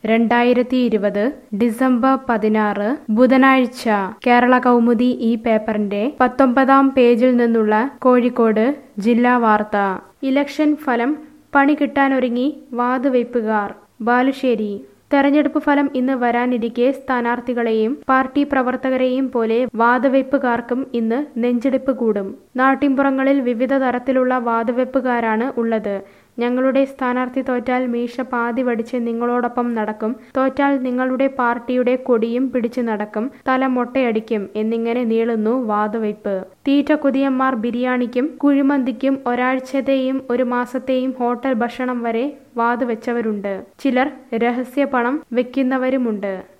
രണ്ടായിരത്തി ഇരുപത് ഡിസംബർ പതിനാറ് ബുധനാഴ്ച കേരള കൗമുദി ഈ പേപ്പറിന്റെ പത്തൊമ്പതാം പേജിൽ നിന്നുള്ള കോഴിക്കോട് ജില്ലാ വാർത്ത ഇലക്ഷൻ ഫലം പണി കിട്ടാനൊരുങ്ങി വാതുവയ്പ്പുകാർ ബാലുശ്ശേരി തെരഞ്ഞെടുപ്പ് ഫലം ഇന്ന് വരാനിരിക്കെ സ്ഥാനാർത്ഥികളെയും പാർട്ടി പ്രവർത്തകരെയും പോലെ വാദവെപ്പുകാർക്കും ഇന്ന് നെഞ്ചെടുപ്പ് കൂടും നാട്ടിൻപുറങ്ങളിൽ വിവിധ തരത്തിലുള്ള വാദവെപ്പുകാരാണ് ഉള്ളത് ഞങ്ങളുടെ സ്ഥാനാർത്ഥി തോറ്റാൽ മീശ പാതി വടിച്ച് നിങ്ങളോടൊപ്പം നടക്കും തോറ്റാൽ നിങ്ങളുടെ പാർട്ടിയുടെ കൊടിയും പിടിച്ചു നടക്കും തല മൊട്ടയടിക്കും എന്നിങ്ങനെ നീളുന്നു വാദവയ്പ് തീറ്റ കുതിയന്മാർ ബിരിയാണിക്കും കുഴിമന്തിക്കും ഒരാഴ്ചത്തെയും ഒരു മാസത്തെയും ഹോട്ടൽ ഭക്ഷണം വരെ വാതുവെച്ചവരുണ്ട് ചിലർ രഹസ്യ പണം വെക്കുന്നവരുമുണ്ട്